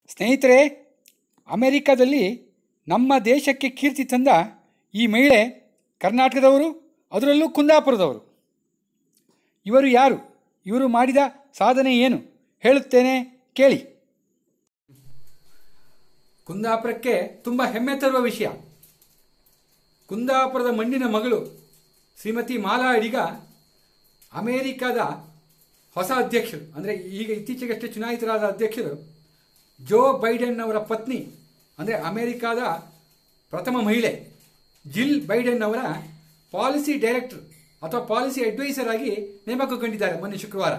ಸ್ನೇಹಿತರೆ ಅಮೆರಿಕದಲ್ಲಿ ನಮ್ಮ ದೇಶಕ್ಕೆ ಕೀರ್ತಿ ತಂದ ಈ ಮಹಿಳೆ ಕರ್ನಾಟಕದವರು ಅದರಲ್ಲೂ ಕುಂದಾಪುರದವರು ಇವರು ಯಾರು ಇವರು ಮಾಡಿದ ಸಾಧನೆ ಏನು ಹೇಳುತ್ತೇನೆ ಕೇಳಿ ಕುಂದಾಪುರಕ್ಕೆ ತುಂಬ ಹೆಮ್ಮೆ ತರುವ ವಿಷಯ ಕುಂದಾಪುರದ ಮಣ್ಣಿನ ಮಗಳು ಶ್ರೀಮತಿ ಮಾಲಾ ಅಡಿಗ ಅಮೇರಿಕಾದ ಹೊಸ ಅಧ್ಯಕ್ಷರು ಅಂದರೆ ಈಗ ಇತ್ತೀಚೆಗಷ್ಟೇ ಚುನಾಯಿತರಾದ ಅಧ್ಯಕ್ಷರು ಜೋ ಬೈಡೆನ್ ಅವರ ಪತ್ನಿ ಅಂದರೆ ಅಮೇರಿಕಾದ ಪ್ರಥಮ ಮಹಿಳೆ ಜಿಲ್ ಬೈಡೆನ್ ಅವರ ಪಾಲಿಸಿ ಡೈರೆಕ್ಟರ್ ಅಥವಾ ಪಾಲಿಸಿ ಅಡ್ವೈಸರ್ ಆಗಿ ನೇಮಕಗೊಂಡಿದ್ದಾರೆ ಮೊನ್ನೆ ಶುಕ್ರವಾರ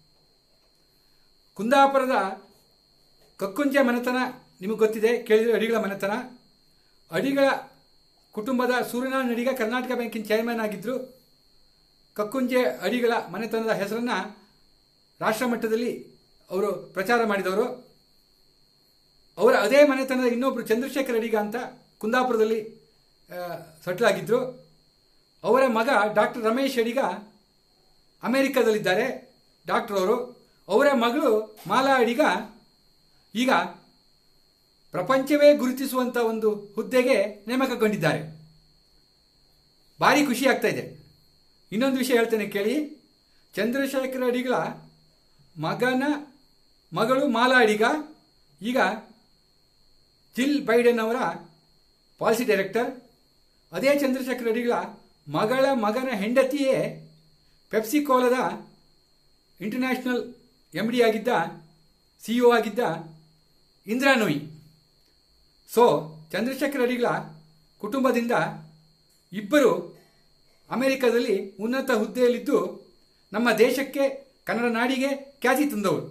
ಕುಂದಾಪುರದ ಕಕ್ಕುಂಜೆ ಮನೆತನ ನಿಮಗೆ ಗೊತ್ತಿದೆ ಕೇಳಿದರೆ ಅಡಿಗಳ ಮನೆತನ ಅಡಿಗಳ ಕುಟುಂಬದ ಸೂರ್ಯನಾರಾಯಣ ಅಡಿಗ ಕರ್ನಾಟಕ ಬ್ಯಾಂಕಿನ ಚೇರ್ಮನ್ ಆಗಿದ್ದರು ಕಕ್ಕುಂಜೆ ಅಡಿಗಳ ಮನೆತನದ ಹೆಸರನ್ನು ರಾಷ್ಟ್ರ ಮಟ್ಟದಲ್ಲಿ ಅವರು ಪ್ರಚಾರ ಮಾಡಿದವರು ಅವರ ಅದೇ ಮನೆತನದ ಇನ್ನೊಬ್ಬರು ಚಂದ್ರಶೇಖರ್ ಅಡಿಗ ಅಂತ ಕುಂದಾಪುರದಲ್ಲಿ ಸೆಟ್ಲ್ ಆಗಿದ್ದರು ಅವರ ಮಗ ಡಾಕ್ಟರ್ ರಮೇಶ್ ಅಡಿಗ ಅಮೇರಿಕಾದಲ್ಲಿದ್ದಾರೆ ಡಾಕ್ಟರ್ ಅವರು ಅವರ ಮಗಳು ಮಾಲಾ ಅಡಿಗ ಈಗ ಪ್ರಪಂಚವೇ ಗುರುತಿಸುವಂಥ ಒಂದು ಹುದ್ದೆಗೆ ನೇಮಕಗೊಂಡಿದ್ದಾರೆ ಭಾರಿ ಖುಷಿ ಆಗ್ತಾ ಇದೆ ಇನ್ನೊಂದು ವಿಷಯ ಹೇಳ್ತೇನೆ ಕೇಳಿ ಚಂದ್ರಶೇಖರ ಅಡಿಗಳ ಮಗನ ಮಗಳು ಮಾಲಾ ಅಡಿಗ ಈಗ ಜಿಲ್ ಬೈಡೆನ್ ಅವರ ಪಾಲಿಸಿ ಡೈರೆಕ್ಟರ್ ಅದೇ ಚಂದ್ರಶೇಖರ ಅಡಿಗಳ ಮಗಳ ಮಗನ ಹೆಂಡತಿಯೇ ಪೆಪ್ಸಿಕೋಲದ ಇಂಟರ್ನ್ಯಾಷನಲ್ ಎಮ್ ಡಿ ಆಗಿದ್ದ ಸಿ ಇ ಆಗಿದ್ದ ಇಂದಿರಾ ನೊಯ್ ಸೊ ಚಂದ್ರಶೇಖರ ಅಡಿಗಳ ಕುಟುಂಬದಿಂದ ಇಬ್ಬರು ಅಮೆರಿಕದಲ್ಲಿ ಉನ್ನತ ಹುದ್ದೆಯಲ್ಲಿದ್ದು ನಮ್ಮ ದೇಶಕ್ಕೆ ಕನ್ನಡ ನಾಡಿಗೆ ಖ್ಯಾತಿ ತಂದವರು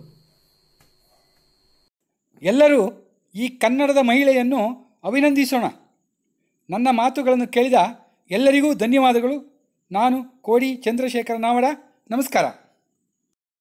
ಎಲ್ಲರೂ ಈ ಕನ್ನಡದ ಮಹಿಳೆಯನ್ನು ಅಭಿನಂದಿಸೋಣ ನನ್ನ ಮಾತುಗಳನ್ನು ಕೇಳಿದ ಎಲ್ಲರಿಗೂ ಧನ್ಯವಾದಗಳು ನಾನು ಕೋಡಿ ಚಂದ್ರಶೇಖರ ನಾವಡ ನಮಸ್ಕಾರ